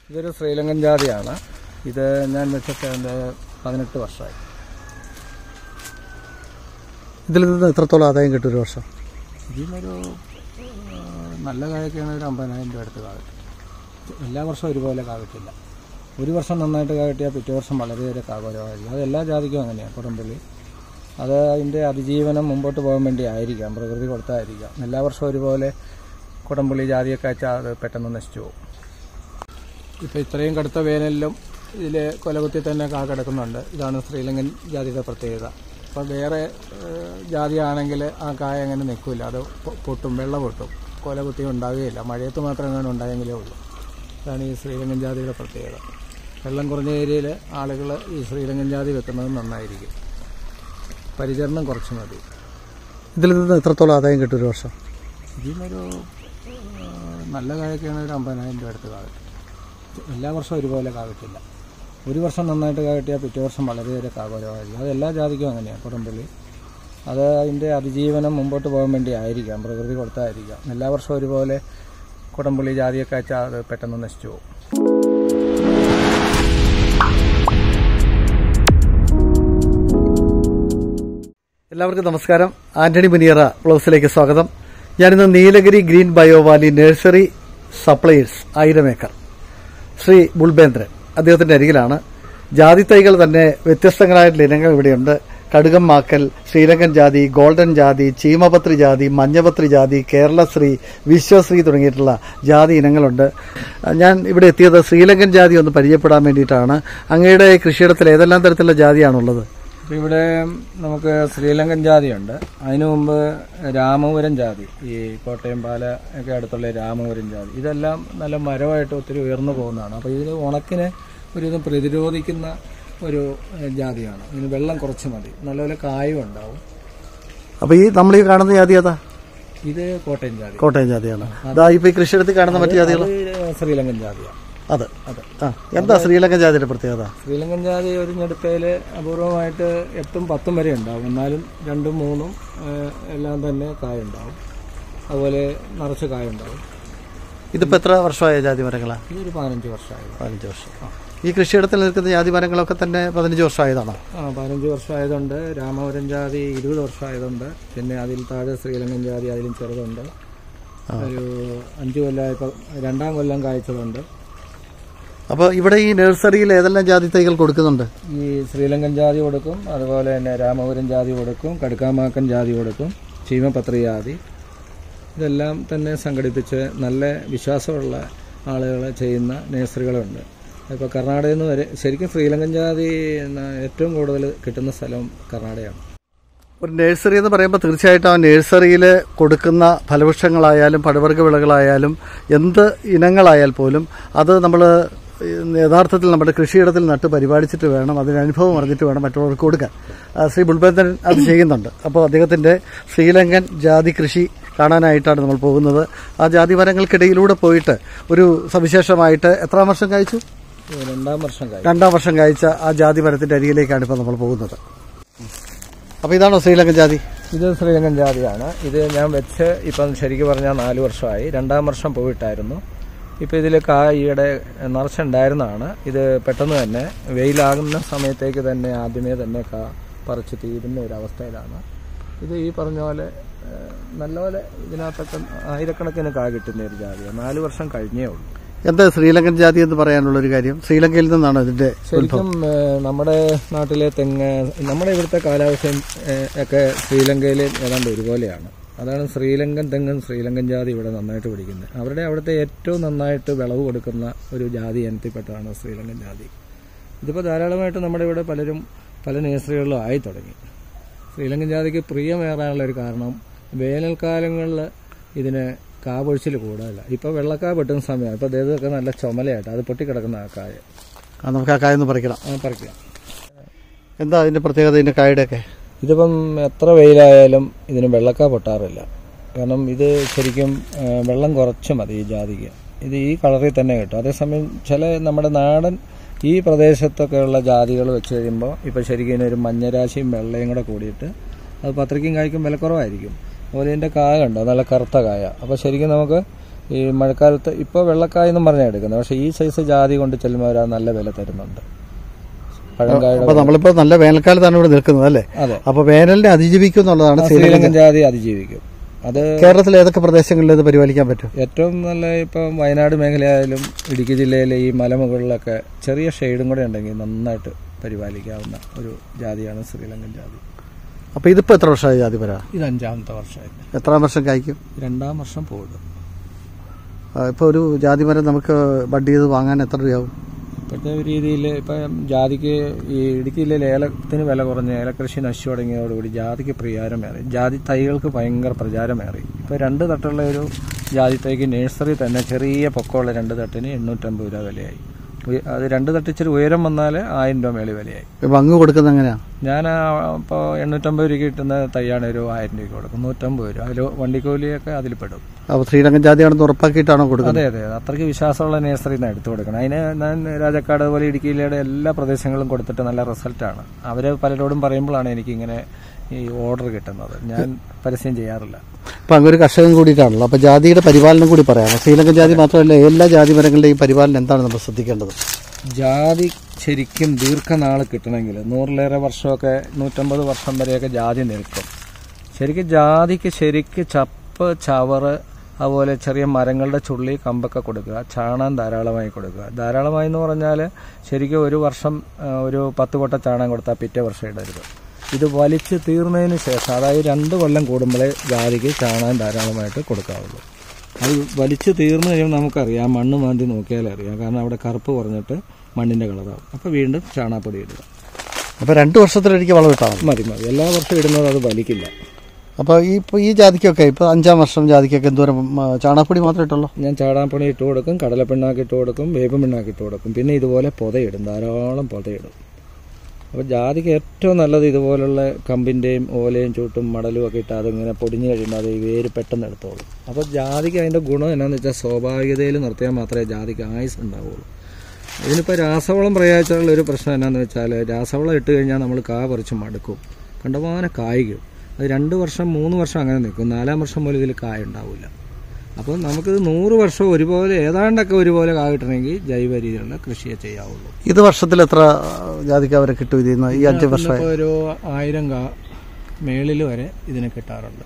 ഇതൊരു ശ്രീലങ്കൻ ജാതിയാണ് ഇത് ഞാൻ വെച്ചിട്ട് എൻ്റെ പതിനെട്ട് വർഷമായി ഇതിൽ നിന്ന് എത്രത്തോളം ആദായം കിട്ടും ഒരു വർഷം ഇതിനൊരു ആ, നല്ല കായൊക്കെയാണ് ഒരു അമ്പതിനായിരം രൂപ അടുത്ത് കാകട്ടെ എല്ലാ വർഷവും ഒരുപോലെ കാകട്ടില്ല ഒരു വർഷം നന്നായിട്ട് കാകട്ടിയാൽ പിറ്റേ വർഷം വളരെയേറെ കാകോരമായിരിക്കും അത് എല്ലാ ജാതിക്കും അങ്ങനെയാണ് കുടംപള്ളി അത് അതിൻ്റെ അതിജീവനം മുമ്പോട്ട് പോകാൻ വേണ്ടി ആയിരിക്കാം പ്രകൃതി കൊടുത്തായിരിക്കാം എല്ലാ വർഷവും ഒരുപോലെ കുടംപള്ളി ജാതിയൊക്കെ വെച്ചാൽ അത് പെട്ടെന്ന് നശിച്ചു പോകും ഇപ്പോൾ ഇത്രയും കടുത്ത വേനലിലും ഇതിൽ കൊലകുത്തി തന്നെ കാ കിടക്കുന്നുണ്ട് ഇതാണ് ശ്രീലങ്കൻ ജാതിയുടെ പ്രത്യേകത അപ്പോൾ വേറെ ഏഹ്, ജാതിയാണെങ്കിൽ ആ കായ അങ്ങനെ നിൽക്കില്ല അത് പൊ- പൊട്ടും വെള്ള പൊട്ടും കൊലകുത്തി ഉണ്ടാവുകയില്ല മഴയത്ത് മാത്രം അങ്ങനെ ഉണ്ടായെങ്കിലേ ഉള്ളൂ ഇതാണ് ഈ ശ്രീലങ്കൻ ജാതിയുടെ പ്രത്യേകത വെള്ളം കുറഞ്ഞ ഏരിയയിൽ ആളുകൾ ഈ ശ്രീലങ്കൻ ജാതി വെക്കുന്നത് നന്നായിരിക്കും പരിചരണം കുറച്ച് മതി ഇതിൽ നിന്ന് എത്രത്തോളം ആദായം കിട്ടും ഒരു വർഷം ഇതിനൊരു ആ, നല്ല കായൊക്കെയാണ് ഒരു അമ്പതിനായിരം രൂപ അടുത്ത് കാകട്ടെ എല്ലാ വർഷവും ഒരുപോലെ കാകട്ടില്ല ഒരു വർഷം നന്നായിട്ട് കാകട്ടിയാൽ പിറ്റേ വർഷം വളരെയേറെ കാകോരമായിരിക്കും അത് എല്ലാ ജാതിക്കും അങ്ങനെയാണ് കുടംപള്ളി അത് അതിൻ്റെ അതിജീവനം മുമ്പോട്ട് പോകാൻ വേണ്ടി ആയിരിക്കാം പ്രകൃതി കൊടുത്തായിരിക്കാം എല്ലാ വർഷവും ഒരുപോലെ കുടംപള്ളി ജാതിയൊക്കെ വെച്ചാൽ അത് പെട്ടെന്ന് നശിച്ചു പോകും എല്ലാവർക്കും നമസ്കാരം ആന്റണി മുനിയറ ബ്ലൗസിലേക്ക് സ്വാഗതം ഞാനിന്ന് Nilgiri green bio valley nursery supplies ആയിരം ഏക്കർ ശ്രീ ബുൾബേന്ദ്രൻ അദ്ദേഹത്തിന്റെ അരികിലാണ് ജാതി തൈകൾ തന്നെ വ്യത്യസ്തങ്ങളായിട്ടുള്ള ഇനങ്ങൾ ഇവിടെയുണ്ട് കടുകം മാക്കൽ ശ്രീലങ്കൻ ജാതി ഗോൾഡൻ ജാതി ചീമപത്രി ജാതി മഞ്ഞപത്രി ജാതി കേരളശ്രീ വിശ്വശ്രീ തുടങ്ങിയിട്ടുള്ള ജാതി ഇനങ്ങളുണ്ട് ഞാൻ ഇവിടെ എത്തിയത് ശ്രീലങ്കൻ ജാതി ഒന്ന് പരിചയപ്പെടാൻ വേണ്ടിയിട്ടാണ് അങ്ങയുടെ കൃഷിയിടത്തിൽ ഏതെല്ലാം തരത്തിലുള്ള ജാതിയാണുള്ളത് ഇപ്പൊ ഇവിടെ നമുക്ക് ശ്രീലങ്കൻ ജാതിയുണ്ട് അതിനു മുമ്പ് രാമപുരം ജാതി ഈ കോട്ടയം പാല ഒക്കെ അടുത്തുള്ള രാമപുരം ജാതി ഇതെല്ലാം നല്ല മരമായിട്ട് ഒത്തിരി ഉയർന്നു പോകുന്നതാണ് അപ്പോൾ ഇതിന് ഉണക്കിനെ ഒരു ഇത് പ്രതിരോധിക്കുന്ന ഒരു ഏഹ്, ജാതിയാണ് ഇതിന് വെള്ളം കുറച്ച് മതി നല്ലപോലെ കായും ഉണ്ടാവും അപ്പൊ ഈ നമ്മൾ ഈ കാണുന്ന ജാതി ഏതാ ഇത് കോട്ടയം ജാതി കോട്ടയം ജാതിയാണ് അതാ ഇപ്പൊ ഈ കൃഷിയിടത്തിൽ കാണുന്ന മറ്റു ജാതികൾ അത് ശ്രീലങ്കൻ ജാതിയാണ് അത് ആ എന്താ ശ്രീലങ്കൻ ജാതിയുടെ പ്രത്യേകത ശ്രീലങ്കൻ ജാതി ഒരു ഞെടുപ്പയിൽ അപൂർവമായിട്ട് എട്ടും പത്തും വരെ ഉണ്ടാവും എന്നാലും രണ്ടും മൂന്നും ഏഹ്, എല്ലാം തന്നെ കായുണ്ടാവും അതുപോലെ നിറച്ച് കായുണ്ടാവും ഇതിപ്പോ എത്ര വർഷമായ ജാതി മരങ്ങളാ ഇതൊരു പതിനഞ്ച് വർഷമായി പതിനഞ്ച് വർഷം ഈ കൃഷിയിടത്തിൽ നിൽക്കുന്ന ജാതി മരങ്ങളൊക്കെ തന്നെ പതിനഞ്ച് വർഷമായതാണോ ആ പതിനഞ്ച് വർഷമായതുണ്ട് രാമപുരം ജാതി ഇരുപത് വർഷമായതുണ്ട് പിന്നെ അതിൽ താഴെ ശ്രീലങ്കൻ ജാതി അതിലും ചെറുതുണ്ട് ഒരു അഞ്ച് കൊല്ലമായപ്പോൾ രണ്ടാം കൊല്ലം കായ്ച്ചതുണ്ട് അപ്പൊ ഇവിടെ ഈ നഴ്സറിയിൽ ഏതെല്ലാം ജാതി തൈകൾ കൊടുക്കുന്നുണ്ട് ഈ ശ്രീലങ്കൻ ജാതി കൊടുക്കും അതുപോലെ തന്നെ രാമപുരം ജാതി കൊടുക്കും കടുക്കാമാക്കൻ ജാതി കൊടുക്കും ചീമപത്രി ജാതി ഇതെല്ലാം തന്നെ സംഘടിപ്പിച്ച് നല്ല വിശ്വാസമുള്ള ആളുകൾ ചെയ്യുന്ന നഴ്സറികളുണ്ട് ഇപ്പോൾ കർണാടകയിൽ നിന്ന് വരെ ശരിക്കും ശ്രീലങ്കൻ ജാതി ന- ഏറ്റവും കൂടുതൽ കിട്ടുന്ന സ്ഥലം കർണാടകയാണ് ഒരു നഴ്സറി എന്ന് പറയുമ്പോൾ തീർച്ചയായിട്ടും ആ നഴ്സറിയിൽ കൊടുക്കുന്ന ഫലവൃക്ഷങ്ങളായാലും പഴവർഗ്ഗ വിളകളായാലും എന്ത് ഇനങ്ങളായാൽ പോലും അത് നമ്മൾ യഥാർത്ഥത്തിൽ നമ്മുടെ കൃഷിയിടത്തിൽ നട്ട് പരിപാലിച്ചിട്ട് വേണം അതിന് അനുഭവം അറിഞ്ഞിട്ട് വേണം മറ്റുള്ളവർക്ക് കൊടുക്കാൻ ആ, ശ്രീ ബുൾബേന്ദ്രൻ അത് ചെയ്യുന്നുണ്ട് അപ്പോൾ അദ്ദേഹത്തിന്റെ ശ്രീലങ്കൻ ജാതി കൃഷി കാണാനായിട്ടാണ് നമ്മൾ പോകുന്നത് ആ ജാതി മരങ്ങൾക്കിടയിലൂടെ പോയിട്ട് ഒരു സവിശേഷമായിട്ട് എത്രാം വർഷം കഴിച്ചു ഇത് രണ്ടാം വർഷം കാര്യം രണ്ടാം വർഷം കഴിച്ച ആ ജാതി മരത്തിന്റെ അരികിലേക്കാണ് ഇപ്പോൾ നമ്മൾ പോകുന്നത് അപ്പോൾ ഇതാണോ ശ്രീലങ്കൻ ജാതി ഇത് ശ്രീലങ്കൻ ജാതിയാണ് ഇത് ഞാൻ വെച്ച് ഇപ്പം ശരിക്കും പറഞ്ഞാൽ നാല് വർഷമായി രണ്ടാം വർഷം പോയിട്ടായിരുന്നു ഇപ്പം ഇതിൽ കാ ഈയിടെ നിറച്ചുണ്ടായിരുന്നതാണ് ഇത് പെട്ടെന്ന് തന്നെ വെയിലാകുന്ന സമയത്തേക്ക് തന്നെ ആദ്യമേ തന്നെ കാ പറിച്ച് തീരുന്ന ഒരു അവസ്ഥയിലാണ് ഇത് ഈ പറഞ്ഞ പോലെ ഏഹ്, നല്ലപോലെ ഇതിനകത്തൊക്കെ ആയിരക്കണക്കിന് കാ കിട്ടുന്ന ഒരു ജാതിയാണ് നാല് വർഷം കഴിഞ്ഞേ ഉള്ളൂ എന്താ ശ്രീലങ്കൻ ജാതി എന്ന് പറയാനുള്ള ഒരു കാര്യം ശ്രീലങ്കയിൽ നിന്നാണ് ഇതിന്റെ ശരിക്കും ഏഹ്, നമ്മുടെ നാട്ടിലെ തെങ്ങ് നമ്മുടെ ഇവിടുത്തെ കാലാവസ്ഥയും ഏഹ്, ഒക്കെ ശ്രീലങ്കയിൽ ഏതാണ്ട് ഒരുപോലെയാണ് അതാണ് ശ്രീലങ്കൻ തെങ്ങും ശ്രീലങ്കൻ ജാതി ഇവിടെ നന്നായിട്ട് പിടിക്കുന്നത് അവരുടെ അവിടുത്തെ ഏറ്റവും നന്നായിട്ട് വിളവ് കൊടുക്കുന്ന ഒരു ജാതി ഇനത്തിൽപ്പെട്ടതാണ് ശ്രീലങ്കൻ ജാതി ഇതിപ്പോൾ ധാരാളമായിട്ട് നമ്മുടെ ഇവിടെ പലരും പല നഴ്സറികളിലും ആയി തുടങ്ങി ശ്രീലങ്കൻ ജാതിക്ക് പ്രിയമേറാനുള്ള ഒരു കാരണം വേനൽക്കാലങ്ങളിൽ ഇതിന് കാപൊഴിച്ചിൽ കൂടുതലല്ല ഇപ്പോൾ വെള്ളക്കാ പെട്ടുന്ന സമയമാണ് ഇപ്പോൾ ഇതൊക്കെ നല്ല ചുമലയായിട്ട് അത് പൊട്ടിക്കിടക്കുന്ന ആ കായ ആ, നമുക്ക് ആ കായൊന്ന് പറിക്കണം ആ പറിക്കാം എന്താ അതിന്റെ പ്രത്യേകത ഇതിന്റെ കായുടെ ഒക്കെ ഇതിപ്പം എത്ര വെയിലായാലും ഇതിന് വെള്ളക്ക പൊട്ടാറില്ല കാരണം ഇത് ശരിക്കും ആ, വെള്ളം കുറച്ച് മതി ഈ ജാതിക്ക് ഇത് ഈ കളറിൽ തന്നെ കിട്ടും അതേസമയം ചില നമ്മുടെ നാടൻ ഈ പ്രദേശത്തൊക്കെയുള്ള ജാതികൾ വെച്ച് കഴിയുമ്പോൾ ഇപ്പോൾ ശരിക്കും ഇതിനൊരു മഞ്ഞരാശിയും വെള്ളയും കൂടെ കൂടിയിട്ട് അത് പത്രിക്കും കായ്ക്കും വിലക്കുറവായിരിക്കും അതുപോലെ ഇതിൻ്റെ കായ കണ്ടോ നല്ല കറുത്ത കായ അപ്പോൾ ശരിക്കും നമുക്ക് ഈ മഴക്കാലത്ത് ഇപ്പോൾ വെള്ളക്കായ എന്നും പറഞ്ഞാൽ എടുക്കുന്നത് പക്ഷേ ഈ സൈസ് ജാതി കൊണ്ട് ചെല്ലുമ്പോൾ അവർ നല്ല വില തരുന്നുണ്ട് പഴങ്കായുടെ അപ്പൊ നമ്മളിപ്പോ നല്ല വേനൽക്കാലത്താണ് ഇവിടെ നിൽക്കുന്നത് അല്ലേ അതെ അപ്പൊ വേനലിനെ അതിജീവിക്കും എന്നുള്ളതാണ് ശ്രീലങ്കൻ ശ്രീലങ്കൻ ജാതി അതിജീവിക്കും അത് കേരളത്തിലെ ഏതൊക്കെ പ്രദേശങ്ങളിൽ ഇത് പരിപാലിക്കാൻ പറ്റും ഏറ്റവും നല്ല ഇപ്പം വയനാട് മേഖലയായാലും ഇടുക്കി ജില്ലയിലെ ഈ മലമുകളിലൊക്കെ ചെറിയ ഷെയ്ഡും കൂടെ ഉണ്ടെങ്കിൽ നന്നായിട്ട് പരിപാലിക്കാവുന്ന ഒരു ജാതിയാണ് ശ്രീലങ്കൻ ജാതി അപ്പൊ ഇതിപ്പോ എത്ര വർഷമായി ജാതി വരാ ഇത് അഞ്ചാമത്തെ വർഷമായി എത്രാം വർഷം കായ്ക്കും രണ്ടാം വർഷം പോകും ആ, ഇപ്പൊ ഒരു ജാതി മരം നമുക്ക് ബഡ് ചെയ്ത് വാങ്ങാൻ എത്ര രൂപയാവും ഇപ്പോഴത്തെ രീതിയിൽ ഇപ്പം ജാതിക്ക് ഈ ഇടുക്കി ജില്ലയിൽ ഏലത്തിന് വില കുറഞ്ഞ് ഏലകൃഷി നശിച്ചു തുടങ്ങിയതോടുകൂടി ജാതിക്ക് പ്രചാരമേറി ജാതി തൈകൾക്ക് ഭയങ്കര പ്രചാരമേറി ഇപ്പോൾ രണ്ട് തട്ടുള്ള ഒരു ജാതി തൈക്ക് നഴ്സറി തന്നെ ചെറിയ പൊക്കമുള്ള രണ്ട് തട്ടിന് എണ്ണൂറ്റമ്പത് രൂപ വിലയായി ഉയ- അത് രണ്ട് തട്ടിച്ചിരി ഉയരം വന്നാൽ ആയിരം രൂപ മേളിൽ വിലയായി ഇപ്പൊ അങ്ങ് കൊടുക്കുന്നത് എങ്ങനെയാ ഞാൻ ഇപ്പോൾ എണ്ണൂറ്റമ്പത് രൂപ കിട്ടുന്ന തൈയാണ് ഒരു ആയിരം രൂപ കൊടുക്കും നൂറ്റമ്പത് രൂപ അതിൽ വണ്ടിക്കൂലിയൊക്കെ അതിൽ പെടും അപ്പൊ ശ്രീലങ്കൻ ജാതിയാണെന്ന് ഉറപ്പാക്കിയിട്ടാണോ കൊടുക്കുന്നത് അതെ അതെ അത്രയ്ക്ക് വിശ്വാസമുള്ള നഴ്സറിയിൽ നിന്ന് എടുത്തു കൊടുക്കണം അതിന് ഞാൻ രാജക്കാട് പോലെ ഇടുക്കി ജില്ലയുടെ എല്ലാ പ്രദേശങ്ങളും കൊടുത്തിട്ട് നല്ല റിസൾട്ടാണ് അവർ പലരോടും പറയുമ്പോഴാണ് എനിക്കിങ്ങനെ ഈ ഓർഡർ കിട്ടുന്നത് ഞാൻ പരസ്യം ചെയ്യാറില്ല അപ്പൊ അങ്ങ് ഒരു കർഷകൻ കൂടിയിട്ടാണല്ലോ അപ്പൊ ജാതിയുടെ പരിപാലനം കൂടി പറയാം ശ്രീലങ്കൻ ജാതി മാത്രമല്ല എല്ലാ ജാതി മരങ്ങളുടെയും പരിപാലനം എന്താണ് നമ്മൾ ശ്രദ്ധിക്കേണ്ടത് ജാതി ശരിക്കും ദീർഘനാൾ കിട്ടണമെങ്കിൽ നൂറിലേറെ വർഷമൊക്കെ നൂറ്റമ്പത് വർഷം വരെയൊക്കെ ജാതി നിൽക്കും ശരിക്കും ജാതിക്ക് ശരിക്ക് ചപ്പ് ചവറ് അതുപോലെ ചെറിയ മരങ്ങളുടെ ചുള്ളി കമ്പൊക്കെ കൊടുക്കുക ചാണകം ധാരാളമായി കൊടുക്കുക ധാരാളമായി എന്ന് പറഞ്ഞാൽ ശരിക്കും ഒരു വർഷം ആ, ഒരു പത്ത് കൊട്ട ചാണകം കൊടുത്താൽ പിറ്റേ വർഷം ഇടരുത് ഇത് വലിച്ച് തീർന്നതിന് ശേഷം അതായത് രണ്ട് കൊല്ലം കൂടുമ്പോഴേ ജാതിക്ക് ചാണകം ധാരാളമായിട്ട് കൊടുക്കാവുള്ളൂ അത് വലിച്ചു തീർന്നു കഴിയുമ്പോൾ നമുക്കറിയാം മണ്ണ് മാന്തി നോക്കിയാലേ അറിയാം കാരണം അവിടെ കറുപ്പ് കുറഞ്ഞിട്ട് മണ്ണിന്റെ കളറാവും അപ്പോൾ വീണ്ടും ചാണാപ്പൊടി ഇടുക അപ്പൊ രണ്ടു വർഷത്തിലൊരിക്കൽ വളം ഇട്ടാൽ മതി മതി മതി എല്ലാ വർഷവും ഇടുന്നത് അത് വലിക്കില്ല അപ്പൊ ഈ ഇപ്പൊ ഈ ജാതിക്കൊക്കെ ഇപ്പൊ അഞ്ചാം വർഷം ജാതിക്കൊക്കെ എന്തോരം ആ, ചാണകപ്പൊടി മാത്രമേ ഇട്ടുള്ളൂ ഞാൻ ചാടാപ്പൊടി ഇട്ട് കൊടുക്കും കടലപ്പിണ്ണാക്ക് ഇട്ട് കൊടുക്കും വേപ്പൻ പിണ്ണാക്ക് ഇട്ട് കൊടുക്കും പിന്നെ ഇതുപോലെ പൊതയിടും ധാരാളം പൊതയിടും അപ്പോൾ ജാതിക്ക് ഏറ്റവും നല്ലത് ഇതുപോലുള്ള കമ്പിൻ്റെയും ഓലയും ചൂട്ടും മടലും ഒക്കെ ഇട്ട് അതിങ്ങനെ പൊടിഞ്ഞു കഴിയുമ്പോൾ അത് ഈ വേര് പെട്ടെന്ന് എടുത്തോളും അപ്പോൾ ജാതിക്ക് അതിൻ്റെ ഗുണം എന്നാന്ന് വെച്ചാൽ സ്വാഭാവികതയിൽ നിർത്തിയാൽ മാത്രമേ ജാതിക്ക് ആയുസ് ഉണ്ടാവുള്ളൂ ഇതിനിപ്പോൾ രാസവളം പ്രയോഗിച്ചുള്ള ഒരു പ്രശ്നം എന്നാന്ന് വെച്ചാൽ രാസവളം ഇട്ട് കഴിഞ്ഞാൽ നമ്മൾ കാ പറിച്ച് മടുക്കും കണ്ടമാനം കായ്ക്കും അത് രണ്ട് വർഷം മൂന്ന് വർഷം അങ്ങനെ നിൽക്കും നാലാം വർഷം മുതൽ ഇതിൽ കായ ഉണ്ടാവില്ല അപ്പോൾ നമുക്കിത് നൂറ് വർഷം ഒരുപോലെ ഏതാണ്ടൊക്കെ ഒരുപോലെ കായ കിട്ടണമെങ്കിൽ ജൈവ രീതിയിലുള്ള കൃഷിയെ ചെയ്യാവുള്ളൂ ഇത് വർഷത്തിൽ എത്ര ജാതിക്ക അവരെ കിട്ടും ഇതിൽ നിന്ന് ഈ അഞ്ച് വർഷം ഇപ്പോൾ ഒരു ആയിരം കാ മേളിൽ വരെ ഇതിന് കിട്ടാറുണ്ട്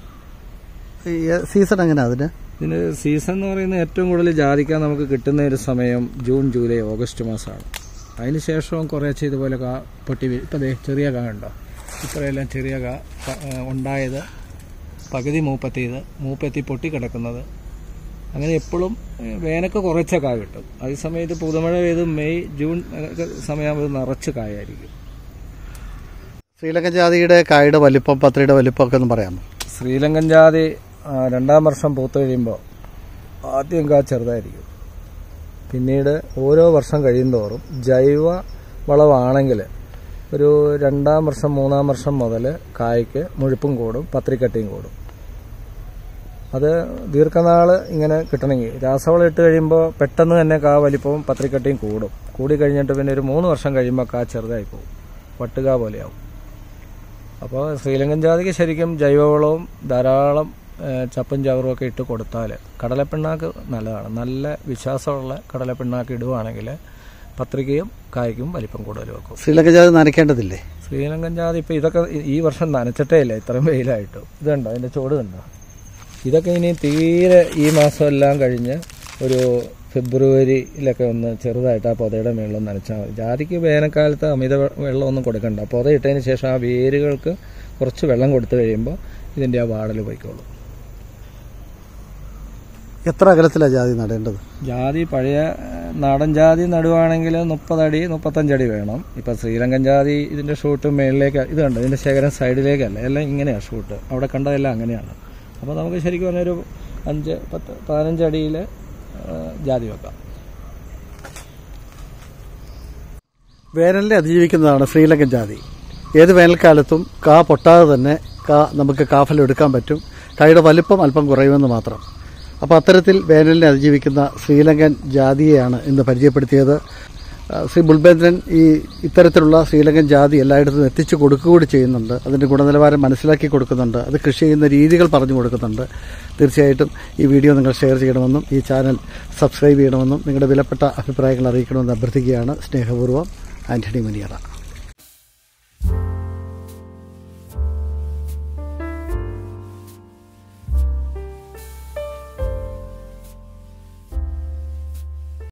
സീസൺ എങ്ങനെയാ അതിന് ഇതിന് സീസൺ എന്ന് പറയുന്നത് ഏറ്റവും കൂടുതൽ ജാതിക്ക നമുക്ക് കിട്ടുന്ന ഒരു സമയം ജൂൺ ജൂലൈ ഓഗസ്റ്റ് മാസമാണ് അതിന് ശേഷവും കുറേശ്ശെ ഇതുപോലെ കാ പൊട്ടി വീ- ഇപ്പം ദേ ചെറിയ കാ ഉണ്ടോ ഇത്രയെല്ലാം ചെറിയ കാ പ- ആ, ഉണ്ടായത് പകുതി മൂപ്പത്തിയത് മൂപ്പെത്തി പൊട്ടി കിടക്കുന്നത് അങ്ങനെ എപ്പോഴും വേനൊക്കെ കുറച്ച കായ കിട്ടും അതേസമയം ഇത് പുതുമഴ പെയ്ത് മെയ് ജൂൺ ഒക്കെ സമയമാകുമ്പോൾ ഇത് നിറച്ച് കായായിരിക്കും ശ്രീലങ്കൻ ജാതിയുടെ കായുടെ വലിപ്പം പത്രിയുടെ വലിപ്പം ഒക്കെ ഒന്ന് പറയാമോ ശ്രീലങ്കൻ ജാതി ആ, രണ്ടാം വർഷം പൂത്ത് കഴിയുമ്പോൾ ആദ്യം കാ ചെറുതായിരിക്കും പിന്നീട് ഓരോ വർഷം കഴിയുന്തോറും ജൈവ വളമാണെങ്കിൽ ഒരു രണ്ടാം വർഷം മൂന്നാം വർഷം മുതൽ കായ്ക്ക് മുഴുപ്പും കൂടും പത്രിക്കട്ടിയും കൂടും അത് ദീർഘനാൾ ഇങ്ങനെ കിട്ടണമെങ്കിൽ രാസവളം ഇട്ട് കഴിയുമ്പോൾ പെട്ടെന്ന് തന്നെ കാ വലിപ്പവും പത്രിക്കട്ടിയും കൂടും കൂടി കഴിഞ്ഞിട്ട് പിന്നെ ഒരു മൂന്ന് വർഷം കഴിയുമ്പോൾ കാ ചെറുതായി പോകും വട്ടുകാ പോലെയാവും അപ്പോൾ ശ്രീലങ്കൻ ജാതിക്ക് ശരിക്കും ജൈവവളവും ധാരാളം ഏഹ്, ചപ്പും ചവറും ഒക്കെ ഇട്ട് കൊടുത്താൽ കടലപ്പിണ്ണാക്ക് നല്ലതാണ് നല്ല വിശ്വാസമുള്ള കടലപ്പിണ്ണാക്ക് ഇടുവാണെങ്കിൽ പത്രികയും കായ്ക്കും വലിപ്പം കൂടുതൽ വെക്കും ശ്രീലങ്കൻ ജാതി നനയ്ക്കേണ്ടതില്ലേ ശ്രീലങ്കൻ ജാതി ഇപ്പോൾ ഇതൊക്കെ ഈ- ഈ വർഷം നനച്ചിട്ടേ ഇല്ല ഇത്രയും വെയിലായിട്ട് ഇതുണ്ടോ അതിൻ്റെ ചുവട് കണ്ടോ ഇതൊക്കെ ഇനി തീരെ ഈ മാസം എല്ലാം കഴിഞ്ഞ് ഒരു ഫെബ്രുവരിയിലൊക്കെ ഒന്ന് ചെറുതായിട്ട് ആ പൊതയുടെ മുകളിൽ നനച്ചാൽ മതി ജാതിക്ക് വേനൽക്കാലത്ത് അമിത വെ- വെള്ളമൊന്നും കൊടുക്കണ്ട പൊത ഇട്ടതിന് ശേഷം ആ വേരുകൾക്ക് കുറച്ച് വെള്ളം കൊടുത്തു കഴിയുമ്പോൾ ഇതിൻ്റെ ആ വാടൽ പോയിക്കോളും എത്ര അകലത്തിലാണ് ജാതി നടേണ്ടത് ജാതി പഴയ ഏഹ്, നാടൻ ജാതി നടുവാണെങ്കിൽ മുപ്പതടി മുപ്പത്തഞ്ചടി വേണം ഇപ്പം ശ്രീലങ്കൻ ജാതി ഇതിൻ്റെ ഷൂട്ട് മേളിലേക്ക് ഇത് കണ്ടോ ഇതിൻ്റെ ശേഖരം സൈഡിലേക്കല്ല എല്ലാം ഇങ്ങനെയാണ് ഷൂട്ട് അവിടെ കണ്ടതെല്ലാം അങ്ങനെയാണ് അപ്പോൾ നമുക്ക് ശരിക്കും പറഞ്ഞൊരു അഞ്ച് പത്ത് പതിനഞ്ചടിയിൽ ജാതി വെക്കാം വേനലിനെ അതിജീവിക്കുന്നതാണ് ശ്രീലങ്കൻ ജാതി ഏത് വേനൽക്കാലത്തും കാ പൊട്ടാതെ തന്നെ കാ നമുക്ക് കാഫലം എടുക്കാൻ പറ്റും കായുടെ വലിപ്പം അല്പം കുറയുമെന്ന് മാത്രം അപ്പോൾ അത്തരത്തിൽ വേനലിനെ അതിജീവിക്കുന്ന ശ്രീലങ്കൻ ജാതിയെയാണ് ഇന്ന് പരിചയപ്പെടുത്തിയത് ആ, ശ്രീ ബുൾബേന്ദ്രൻ ഈ ഇത്തരത്തിലുള്ള ശ്രീലങ്കൻ ജാതി എല്ലായിടത്തും എത്തിച്ചു കൊടുക്കുക കൂടി ചെയ്യുന്നുണ്ട് അതിന്റെ ഗുണനിലവാരം മനസ്സിലാക്കി കൊടുക്കുന്നുണ്ട് അത് കൃഷി ചെയ്യുന്ന രീതികൾ പറഞ്ഞു കൊടുക്കുന്നുണ്ട് തീർച്ചയായിട്ടും ഈ വീഡിയോ നിങ്ങൾ ഷെയർ ചെയ്യണമെന്നും ഈ ചാനൽ സബ്സ്ക്രൈബ് ചെയ്യണമെന്നും നിങ്ങളുടെ വിലപ്പെട്ട അഭിപ്രായങ്ങൾ അറിയിക്കണമെന്ന് അഭ്യർത്ഥിക്കുകയാണ് സ്നേഹപൂർവ്വം ആന്റണി മുനിയറ